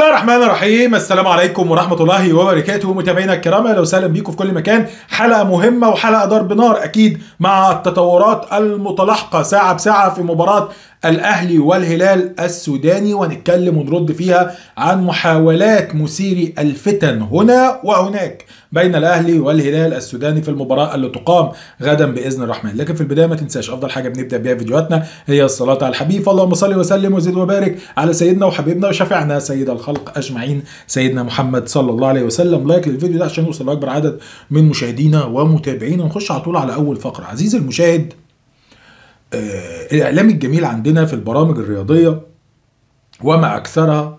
الله الرحمن الرحيم السلام عليكم ورحمة الله وبركاته متابعينا الكرام اهلا وسهلا بيكم في كل مكان حلقة مهمة وحلقة ضرب نار اكيد مع التطورات المتلاحقة ساعة بساعة في مباراة الاهلي والهلال السوداني ونتكلم ونرد فيها عن محاولات مثيري الفتن هنا وهناك بين الاهلي والهلال السوداني في المباراه اللي تقام غدا باذن الرحمن لكن في البدايه ما تنساش افضل حاجه بنبدا بيها فيديوهاتنا هي الصلاه على الحبيب اللهم صل وسلم وزد وبارك على سيدنا وحبيبنا وشفيعنا سيد الخلق اجمعين سيدنا محمد صلى الله عليه وسلم لايك للفيديو ده عشان يوصل لاكبر عدد من مشاهدينا ومتابعينا ونخش على طول على اول فقره عزيزي المشاهد آه الاعلام الجميل عندنا في البرامج الرياضيه وما اكثرها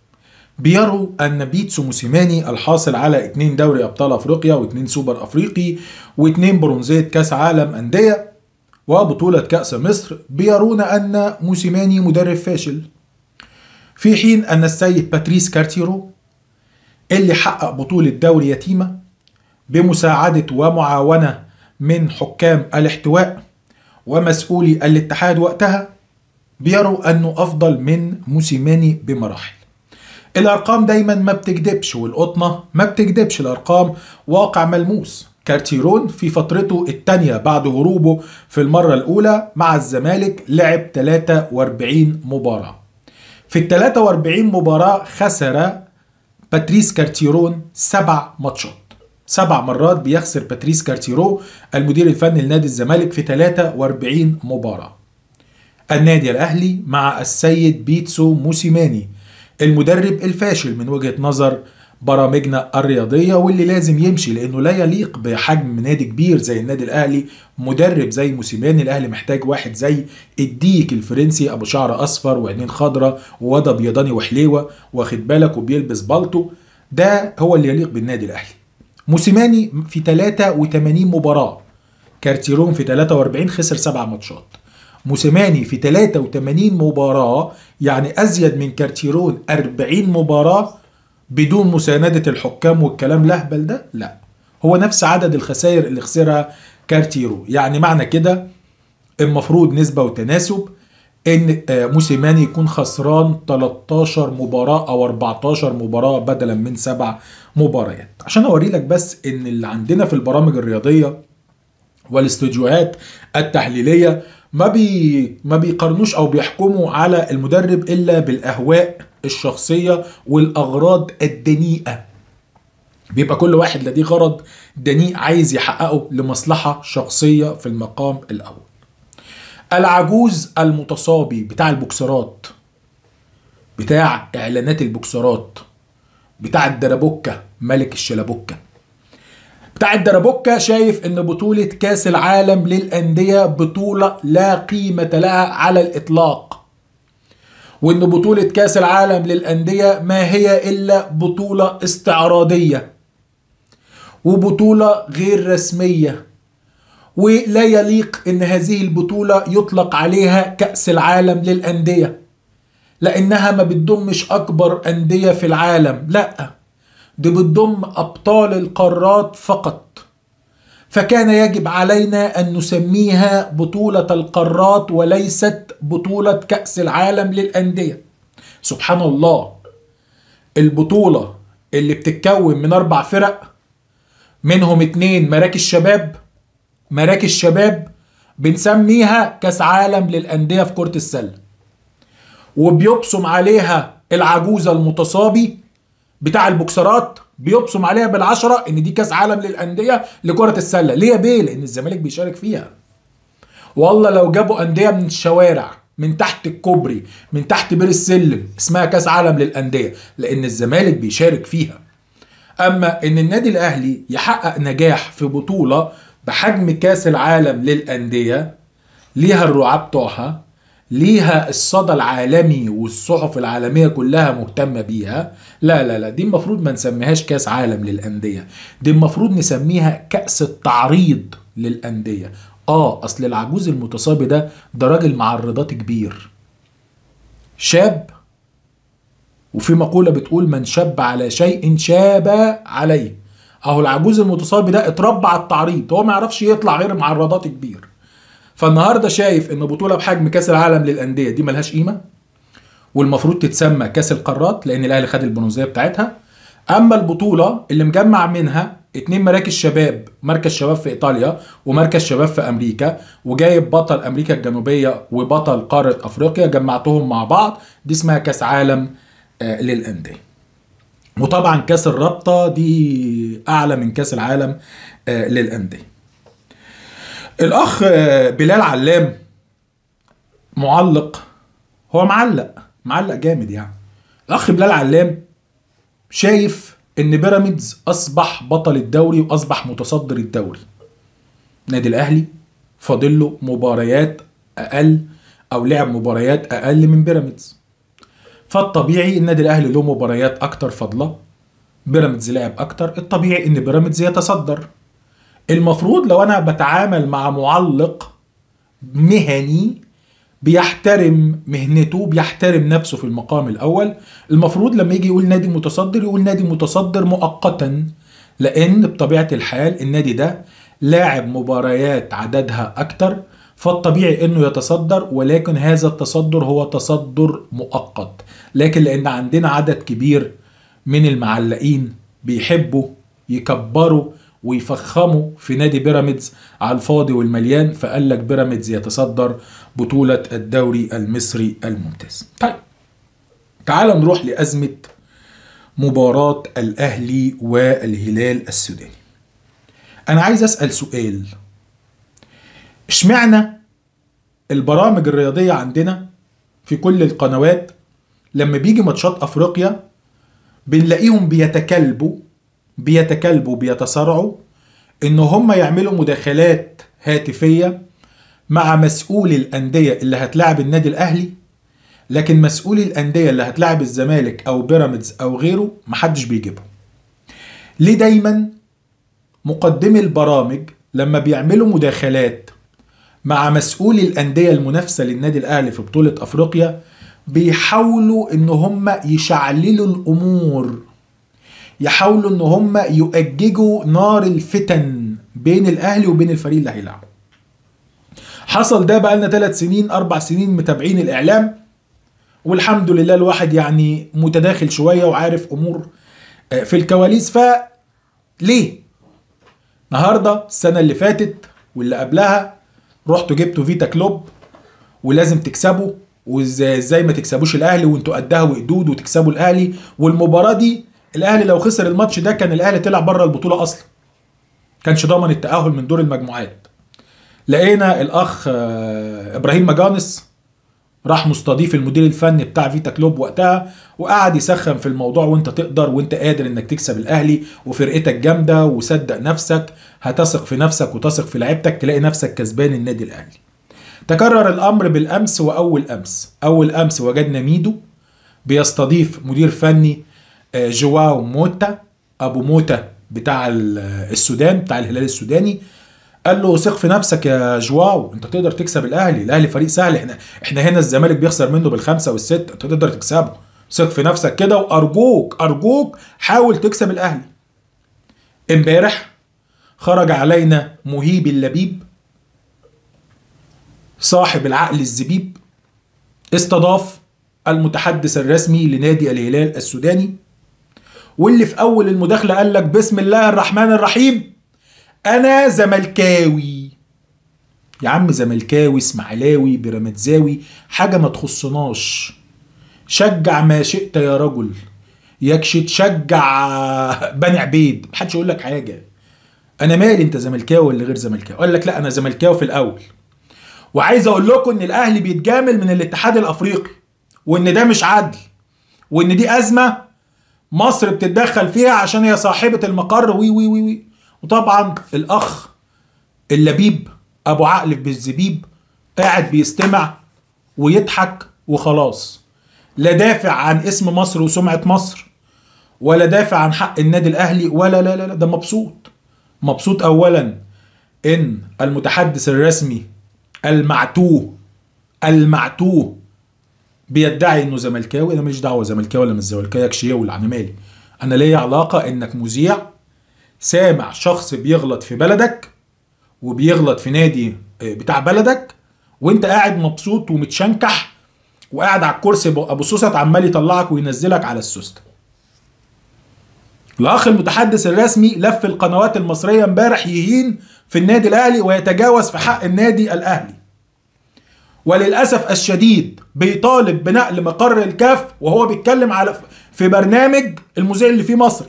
بيروا ان بيتسو موسيماني الحاصل على اتنين دوري ابطال افريقيا واتنين سوبر افريقي واتنين برونزيه كاس عالم انديه وبطوله كاس مصر بيرون ان موسيماني مدرب فاشل في حين ان السيد باتريس كارتيرو اللي حقق بطوله دوري يتيمه بمساعده ومعاونه من حكام الاحتواء ومسؤولي الاتحاد وقتها بيروا انه افضل من موسيماني بمراحل الارقام دايما ما بتكدبش والقطنه ما بتكدبش الارقام واقع ملموس كارتيرون في فترته الثانيه بعد هروبه في المره الاولى مع الزمالك لعب 43 مباراه في ال 43 مباراه خسر باتريس كارتيرون سبع ماتشات سبع مرات بيخسر باتريس كارتيرو المدير الفني لنادي الزمالك في 43 مباراه النادي الاهلي مع السيد بيتسو موسيماني المدرب الفاشل من وجهه نظر برامجنا الرياضيه واللي لازم يمشي لانه لا يليق بحجم نادي كبير زي النادي الاهلي مدرب زي موسيماني الاهلي محتاج واحد زي الديك الفرنسي ابو شعر اصفر وعينين خضراء ووضع بيضاني وحليوه واخد بالك وبيلبس بالطو ده هو اللي يليق بالنادي الاهلي موسيماني في 83 مباراه كارتيرون في 43 خسر سبع ماتشات موسيماني في 83 مباراة يعني أزيد من كارتيرون 40 مباراة بدون مساندة الحكام والكلام لهبل ده لا هو نفس عدد الخسائر اللي خسرها كارتيرو يعني معنى كده المفروض نسبة وتناسب ان موسيماني يكون خسران 13 مباراة او 14 مباراة بدلا من سبع مباريات عشان اوري لك بس ان اللي عندنا في البرامج الرياضية والاستوديوهات التحليلية ما بي ما بيقارنوش او بيحكموا على المدرب الا بالاهواء الشخصيه والاغراض الدنيئه بيبقى كل واحد لديه غرض دنيء عايز يحققه لمصلحه شخصيه في المقام الاول العجوز المتصابي بتاع البوكسرات بتاع اعلانات البوكسرات بتاع الدربوكه ملك الشلبوكه بتاع الدربوكة شايف ان بطولة كاس العالم للأندية بطولة لا قيمة لها على الإطلاق وان بطولة كاس العالم للأندية ما هي إلا بطولة استعراضية وبطولة غير رسمية ولا يليق ان هذه البطولة يطلق عليها كأس العالم للأندية لأنها ما بتضمش أكبر أندية في العالم لأ دي بتضم أبطال القارات فقط فكان يجب علينا أن نسميها بطولة القارات وليست بطولة كأس العالم للأندية سبحان الله البطولة اللي بتتكون من أربع فرق منهم اتنين مراكز شباب مراكز شباب بنسميها كأس عالم للأندية في كرة السلة وبيبصم عليها العجوزة المتصابي بتاع البوكسرات بيبصم عليها بالعشرة ان دي كاس عالم للانديه لكره السله ليه يا بيه لان الزمالك بيشارك فيها والله لو جابوا انديه من الشوارع من تحت الكوبري من تحت بير السلم اسمها كاس عالم للانديه لان الزمالك بيشارك فيها اما ان النادي الاهلي يحقق نجاح في بطوله بحجم كاس العالم للانديه ليها الرعاة بتوعها ليها الصدى العالمي والصحف العالمية كلها مهتمة بيها لا لا لا دي المفروض ما نسميهاش كاس عالم للأندية دي المفروض نسميها كأس التعريض للأندية اه اصل العجوز المتصابي ده ده راجل معرضات كبير شاب وفي مقولة بتقول من شاب على شيء شاب عليه اهو العجوز المتصابي ده اتربى على التعريض هو ما يعرفش يطلع غير معرضات كبير فالنهارده شايف ان بطوله بحجم كاس العالم للانديه دي ملهاش قيمه والمفروض تتسمى كاس القارات لان الاهلي خد البرونزيه بتاعتها اما البطوله اللي مجمع منها اتنين مراكز شباب مركز شباب في ايطاليا ومركز شباب في امريكا وجايب بطل امريكا الجنوبيه وبطل قاره افريقيا جمعتهم مع بعض دي اسمها كاس عالم آه، للانديه وطبعا كاس الرابطه دي اعلى من كاس العالم آه، للانديه الاخ آه، بلال علام معلق هو معلق معلق جامد يعني الاخ بلال علام شايف ان بيراميدز اصبح بطل الدوري واصبح متصدر الدوري نادي الاهلي فاضل له مباريات اقل او لعب مباريات اقل من بيراميدز فالطبيعي النادي الاهلي له مباريات اكتر فضله بيراميدز لعب اكتر الطبيعي ان بيراميدز يتصدر المفروض لو انا بتعامل مع معلق مهني بيحترم مهنته بيحترم نفسه في المقام الاول المفروض لما يجي يقول نادي متصدر يقول نادي متصدر مؤقتا لان بطبيعه الحال النادي ده لاعب مباريات عددها اكتر فالطبيعي انه يتصدر ولكن هذا التصدر هو تصدر مؤقت لكن لان عندنا عدد كبير من المعلقين بيحبوا يكبروا ويفخموا في نادي بيراميدز على الفاضي والمليان فقال لك بيراميدز يتصدر بطولة الدوري المصري الممتاز. طيب تعال نروح لأزمة مباراة الأهلي والهلال السوداني. أنا عايز أسأل سؤال اشمعنى البرامج الرياضية عندنا في كل القنوات لما بيجي ماتشات أفريقيا بنلاقيهم بيتكلبوا بيتكلبوا بيتصارعوا ان هم يعملوا مداخلات هاتفيه مع مسؤول الانديه اللي هتلاعب النادي الاهلي لكن مسؤول الانديه اللي هتلاعب الزمالك او بيراميدز او غيره محدش بيجيبهم ليه دايما مقدمي البرامج لما بيعملوا مداخلات مع مسؤول الانديه المنافسه للنادي الاهلي في بطوله افريقيا بيحاولوا ان هم يشعللوا الامور يحاولوا ان هم يؤججوا نار الفتن بين الاهلي وبين الفريق اللي هيلعبه حصل ده بقى لنا ثلاث سنين اربع سنين متابعين الاعلام والحمد لله الواحد يعني متداخل شويه وعارف امور في الكواليس ف ليه النهارده السنه اللي فاتت واللي قبلها رحتوا جبتوا فيتا كلوب ولازم تكسبوا وازاي ما تكسبوش الاهلي وانتوا قدها وقدود وتكسبوا الاهلي والمباراه دي الاهلي لو خسر الماتش ده كان الاهلي طلع بره البطوله اصلا كانش ضامن التاهل من دور المجموعات لقينا الاخ ابراهيم مجانس راح مستضيف المدير الفني بتاع فيتا كلوب وقتها وقعد يسخن في الموضوع وانت تقدر وانت قادر انك تكسب الاهلي وفرقتك جامده وصدق نفسك هتثق في نفسك وتثق في لعيبتك تلاقي نفسك كسبان النادي الاهلي تكرر الامر بالامس واول امس اول امس وجدنا ميدو بيستضيف مدير فني جواو موتا ابو موتا بتاع السودان بتاع الهلال السوداني قال له ثق في نفسك يا جواو انت تقدر تكسب الاهلي الاهلي فريق سهل احنا احنا هنا الزمالك بيخسر منه بالخمسه والسته انت تقدر تكسبه ثق في نفسك كده وارجوك ارجوك حاول تكسب الاهلي امبارح خرج علينا مهيب اللبيب صاحب العقل الزبيب استضاف المتحدث الرسمي لنادي الهلال السوداني واللي في اول المداخله قال لك بسم الله الرحمن الرحيم انا زملكاوي يا عم زملكاوي اسماعيلاوي بيراميدزاوي حاجه ما تخصناش شجع ما شئت يا رجل يكش تشجع بني عبيد محدش يقول لك حاجه انا مالي انت زملكاوي ولا غير زملكاوي قال لك لا انا زملكاوي في الاول وعايز اقول لكم ان الاهلي بيتجامل من الاتحاد الافريقي وان ده مش عدل وان دي ازمه مصر بتتدخل فيها عشان هي صاحبه المقر وي وي وي, وي. وطبعا الاخ اللبيب ابو عقل بالزبيب قاعد بيستمع ويضحك وخلاص لا دافع عن اسم مصر وسمعه مصر ولا دافع عن حق النادي الاهلي ولا لا لا, لا ده مبسوط مبسوط اولا ان المتحدث الرسمي المعتوه المعتوه بيدعي انه زملكاوي انا ماليش دعوه زملكاوي ولا مش زملكاوي يكشيول انا مالي انا ليا علاقه انك مذيع سامع شخص بيغلط في بلدك وبيغلط في نادي بتاع بلدك وانت قاعد مبسوط ومتشنكح وقاعد على الكرسي ابو سوست عمال يطلعك وينزلك على السوسته الاخ المتحدث الرسمي لف القنوات المصريه امبارح يهين في النادي الاهلي ويتجاوز في حق النادي الاهلي وللاسف الشديد بيطالب بنقل مقر الكاف وهو بيتكلم على في برنامج المذيع اللي فيه مصري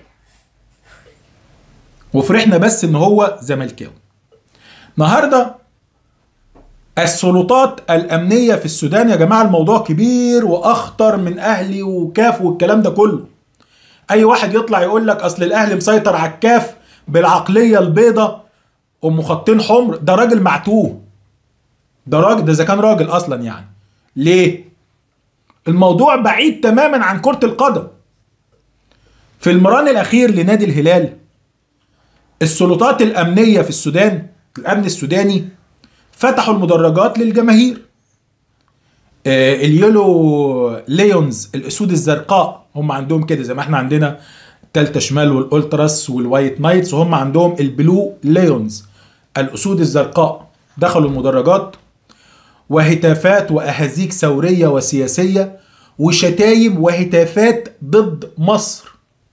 وفرحنا بس ان هو زملكاوي النهارده السلطات الامنيه في السودان يا جماعه الموضوع كبير واخطر من اهلي وكاف والكلام ده كله اي واحد يطلع يقول لك اصل الاهلي مسيطر على الكاف بالعقليه البيضة ام خطين حمر ده راجل معتوه ده راجل ده اذا كان راجل اصلا يعني ليه الموضوع بعيد تماما عن كره القدم في المران الاخير لنادي الهلال السلطات الامنيه في السودان الامن السوداني فتحوا المدرجات للجماهير آه اليولو ليونز الاسود الزرقاء هم عندهم كده زي ما احنا عندنا تالتة شمال والالتراس والوايت نايتس وهم عندهم البلو ليونز الاسود الزرقاء دخلوا المدرجات وهتافات واهازيج ثوريه وسياسيه وشتايم وهتافات ضد مصر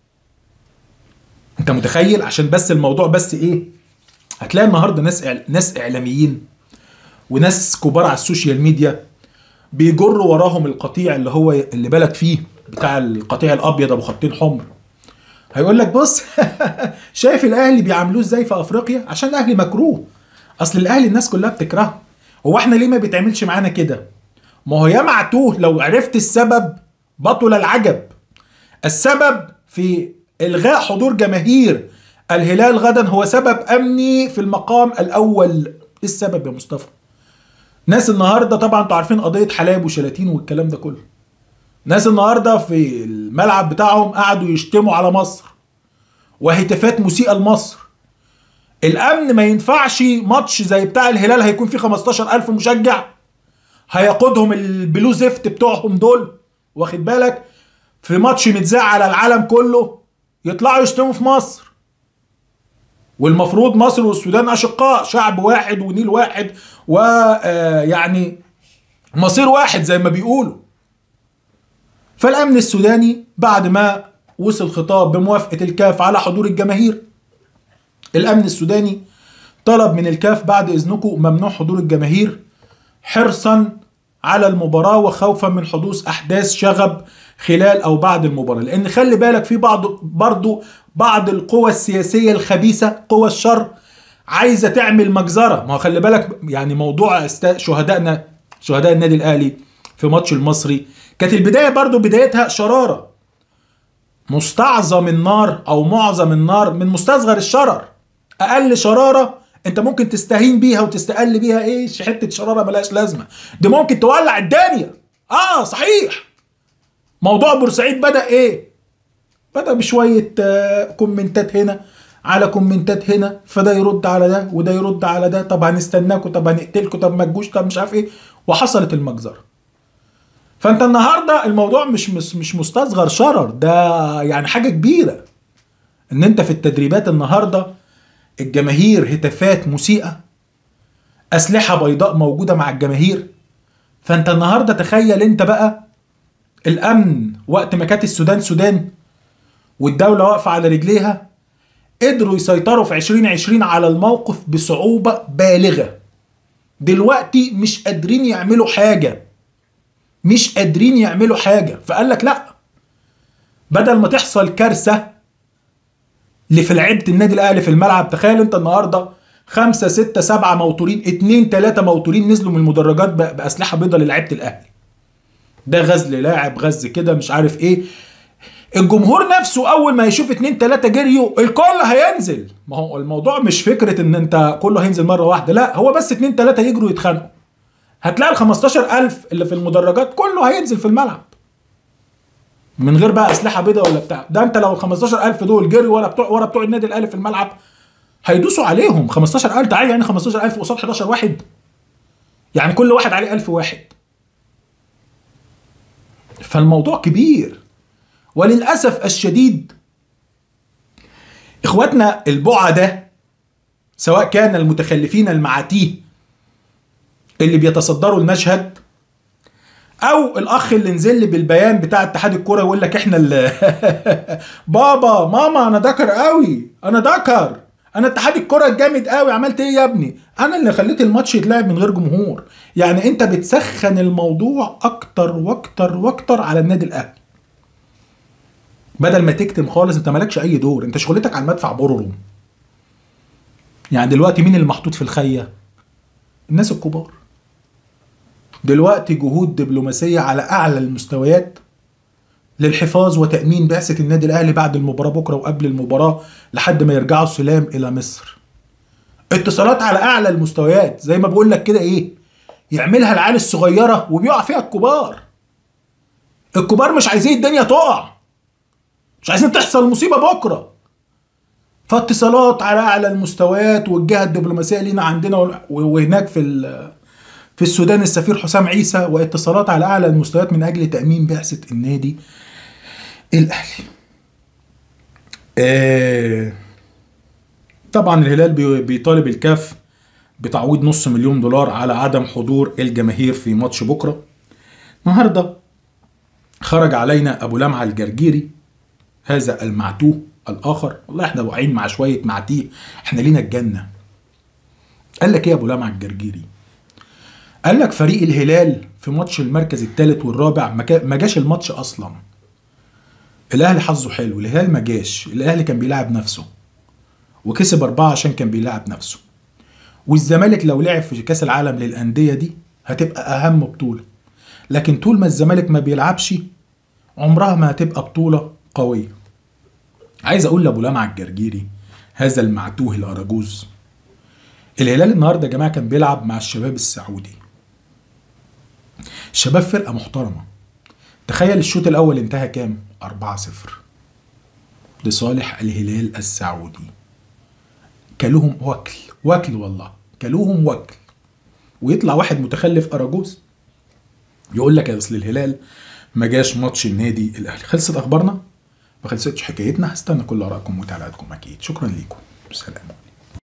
انت متخيل عشان بس الموضوع بس ايه هتلاقي النهارده ناس إعل... ناس اعلاميين وناس كبار على السوشيال ميديا بيجروا وراهم القطيع اللي هو اللي بالك فيه بتاع القطيع الابيض ابو خطين حمر هيقول لك بص شايف الاهلي بيعاملوه ازاي في افريقيا عشان الاهلي مكروه اصل الاهلي الناس كلها بتكرهه هو احنا ليه ما بيتعملش معانا كده ما هو يا معتوه لو عرفت السبب بطل العجب السبب في الغاء حضور جماهير الهلال غدا هو سبب امني في المقام الاول ايه السبب يا مصطفى ناس النهارده طبعا انتوا عارفين قضيه حلايب وشلاتين والكلام ده كله ناس النهارده في الملعب بتاعهم قعدوا يشتموا على مصر وهتافات مسيئه لمصر الامن ما ينفعش ماتش زي بتاع الهلال هيكون فيه 15000 مشجع هيقودهم البلو زفت بتوعهم دول واخد بالك في ماتش متذاع على العالم كله يطلعوا يشتموا في مصر والمفروض مصر والسودان اشقاء شعب واحد ونيل واحد ويعني مصير واحد زي ما بيقولوا فالامن السوداني بعد ما وصل خطاب بموافقه الكاف على حضور الجماهير الامن السوداني طلب من الكاف بعد اذنكم ممنوع حضور الجماهير حرصا على المباراه وخوفا من حدوث احداث شغب خلال او بعد المباراه لان خلي بالك في بعض برضو بعض القوى السياسيه الخبيثه قوى الشر عايزه تعمل مجزره ما هو خلي بالك يعني موضوع شهدائنا شهداء النادي الاهلي في ماتش المصري كانت البدايه برضو بدايتها شراره مستعظم النار او معظم النار من مستصغر الشرر اقل شراره انت ممكن تستهين بيها وتستقل بيها ايه حته شراره ملهاش لازمه دي ممكن تولع الدنيا اه صحيح موضوع بورسعيد بدا ايه بدا بشويه آه كومنتات هنا على كومنتات هنا فده يرد على ده وده يرد على ده طب هنستناكوا طب هنقتلكوا طب ما تجوش طب مش عارف ايه وحصلت المجزره فانت النهارده الموضوع مش مش مش مستصغر شرر ده يعني حاجه كبيره ان انت في التدريبات النهارده الجماهير هتافات مسيئه اسلحه بيضاء موجوده مع الجماهير فانت النهارده تخيل انت بقى الامن وقت ما كانت السودان سودان والدوله واقفه على رجليها قدروا يسيطروا في 2020 على الموقف بصعوبه بالغه دلوقتي مش قادرين يعملوا حاجه مش قادرين يعملوا حاجه فقال لك لا بدل ما تحصل كارثه اللي في لعيبه النادي الاهلي في الملعب تخيل انت النهارده خمسة ستة سبعة موتورين اتنين تلاتة موتورين نزلوا من المدرجات بأسلحة بيضة للعيبة الأهلي ده غزل لاعب غز كده مش عارف ايه الجمهور نفسه اول ما يشوف اتنين تلاتة جريوا الكل هينزل ما هو الموضوع مش فكرة ان انت كله هينزل مرة واحدة لا هو بس اتنين تلاتة يجروا يتخانقوا هتلاقي ال 15000 اللي في المدرجات كله هينزل في الملعب من غير بقى اسلحه بيضاء ولا بتاع ده انت لو ال 15000 دول جري ورا بتوع ورا بتوع النادي الاهلي في الملعب هيدوسوا عليهم 15000 تعالى يعني 15000 قصاد 11 واحد يعني كل واحد عليه 1000 واحد فالموضوع كبير وللاسف الشديد اخواتنا البعة ده سواء كان المتخلفين المعاتيه اللي بيتصدروا المشهد او الاخ اللي نزل لي بالبيان بتاع اتحاد الكوره يقول لك احنا اللي بابا ماما انا دكر قوي انا دكر انا اتحاد الكوره الجامد قوي عملت ايه يا ابني انا اللي خليت الماتش يتلعب من غير جمهور يعني انت بتسخن الموضوع اكتر واكتر واكتر على النادي الاهلي بدل ما تكتم خالص انت مالكش اي دور انت شغلتك على المدفع بورورو يعني دلوقتي مين اللي محطوط في الخيه الناس الكبار دلوقتي جهود دبلوماسيه على اعلى المستويات للحفاظ وتامين بعثه النادي الاهلي بعد المباراه بكره وقبل المباراه لحد ما يرجعوا السلام الى مصر اتصالات على اعلى المستويات زي ما بقول لك كده ايه يعملها العيال الصغيره وبيقع فيها الكبار الكبار مش عايزين الدنيا تقع مش عايزين تحصل مصيبه بكره فاتصالات على اعلى المستويات والجهه الدبلوماسيه لينا عندنا وهناك في في السودان السفير حسام عيسى واتصالات على اعلى المستويات من اجل تامين بعثه النادي الاهلي. آه طبعا الهلال بيطالب الكاف بتعويض نص مليون دولار على عدم حضور الجماهير في ماتش بكره. النهارده خرج علينا ابو لمعه الجرجيري هذا المعتوه الاخر والله احنا واقعين مع شويه معتيه احنا لينا الجنه. قال لك ايه ابو لمعه الجرجيري؟ قال لك فريق الهلال في ماتش المركز الثالث والرابع ما جاش الماتش اصلا الاهلي حظه حلو الهلال ما جاش الاهلي كان بيلعب نفسه وكسب اربعه عشان كان بيلعب نفسه والزمالك لو لعب في كاس العالم للانديه دي هتبقى اهم بطوله لكن طول ما الزمالك ما بيلعبش عمرها ما هتبقى بطوله قويه عايز اقول لابو لمعه الجرجيري هذا المعتوه الاراجوز الهلال النهارده يا جماعه كان بيلعب مع الشباب السعودي الشباب فرقه محترمه تخيل الشوط الاول انتهى كام 4 0 لصالح الهلال السعودي كلوهم وكل وكل والله كلوهم وكل ويطلع واحد متخلف اراجوز يقول لك يا اصل الهلال ما جاش ماتش النادي الاهلي خلصت اخبارنا ما خلصتش حكايتنا هستنى كل ارائكم وتعليقاتكم اكيد شكرا ليكم سلام